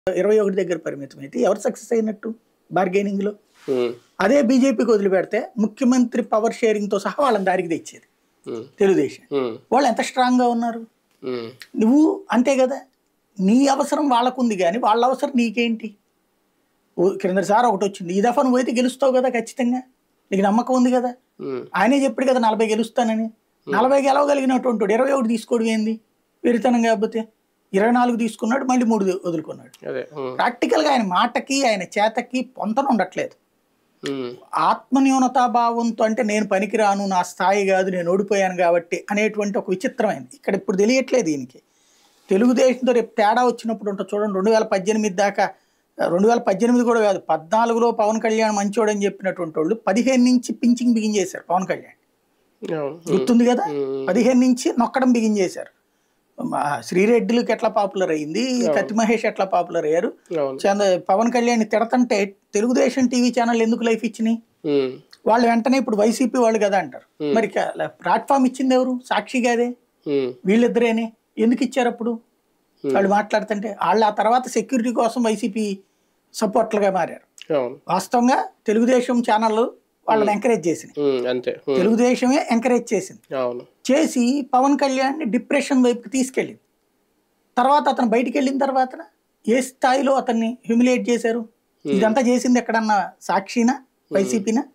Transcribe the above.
ఇరవై ఒకటి దగ్గర పరిమితం అయితే ఎవరు సక్సెస్ అయినట్టు బార్గెనింగ్ లో ఉమ్, అదే బీజేపీకి వదిలిపెడితే ముఖ్యమంత్రి పవర్ షేరింగ్ తో సహా వాళ్ళని దారికి తెచ్చేది ఉమ్, తెలుగుదేశం ఉమ్, వాళ్ళు ఎంత స్ట్రాంగ్ గా ఉన్నారు ఉమ్, నువ్వు అంతే కదా నీ అవసరం వాళ్ళకుంది కానీ వాళ్ళ అవసరం నీకేంటి ఓ క్రిందసారి ఒకటి వచ్చింది ఈ దఫా నువ్వైతే గెలుస్తావు కదా ఖచ్చితంగా నీకు నమ్మకం ఉంది కదా ఉమ్, ఆయనే చెప్పాడు కదా నలభై గెలుస్తానని నలభై గెలవగలిగినటువంటి వాడు ఇరవై ఒకటి తీసుకోవడం ఏంది వెరితనం కాకపోతే ఇరవై నాలుగు తీసుకున్నాడు మళ్ళీ మూడు వదులుకున్నాడు అదే ఉమ్, ప్రాక్టికల్గా ఆయన మాటకి ఆయన చేతకి పొంతన ఉండట్లేదు ఉమ్, ఆత్మన్యూనతా భావంతో అంటే నేను పనికిరాను నా స్థాయి కాదు నేను ఓడిపోయాను కాబట్టి అనేటువంటి ఒక విచిత్రమైనది ఇక్కడ ఇప్పుడు తెలియట్లేదు దీనికి తెలుగుదేశంతో రేపు తేడా వచ్చినప్పుడు ఉంటుంది చూడండి రెండు వేల పద్దెనిమిది దాకా రెండు వేల పద్దెనిమిది కూడా కాదు పద్నాలుగులో పవన్ కళ్యాణ్ మంచోడని చెప్పినటువంటి వాళ్ళు పదిహేను నుంచి పించింగ్ బిగించేశారు పవన్ కళ్యాణ్ అవును, ఉమ్, గుర్తుంది కదా ఉమ్, పదిహేను నుంచి నొక్కడం బిగించేశారు మా శ్రీరెడ్డిలకు ఎట్లా పాపులర్ అయింది కత్తి మహేష్ ఎట్లా పాపులర్ అయ్యారు అవును చంద్ర పవన్ కళ్యాణ్ తిడతంటే తెలుగుదేశం టీవీ ఛానల్ ఎందుకు లైఫ్ ఇచ్చినాయి ఉమ్, వాళ్ళు వెంటనే ఇప్పుడు వైసీపీ వాళ్ళు కదా అంటారు మరి ప్లాట్ఫామ్ ఇచ్చింది ఎవరు సాక్షి కాదే ఉమ్, వీళ్ళిద్దరేనే ఎందుకు ఇచ్చారు అప్పుడు వాళ్ళు మాట్లాడుతుంటే వాళ్ళు ఆ తర్వాత సెక్యూరిటీ కోసం వైసీపీ సపోర్ట్లుగా మారారు అవును వాస్తవంగా తెలుగుదేశం ఛానల్ వాళ్ళని ఎంకరేజ్ చేసింది ఉమ్, అంతే ఉమ్, తెలుగుదేశమే ఎంకరేజ్ చేసింది అవును చేసి పవన్ కళ్యాణ్ని డిప్రెషన్ వైపుకి తీసుకెళ్ళింది తర్వాత అతను బయటికి వెళ్ళిన తర్వాత ఏ స్థాయిలో అతన్ని హ్యూమిలేట్ చేశారు ఇదంతా చేసింది ఎక్కడన్నా సాక్షినా వైసీపీనా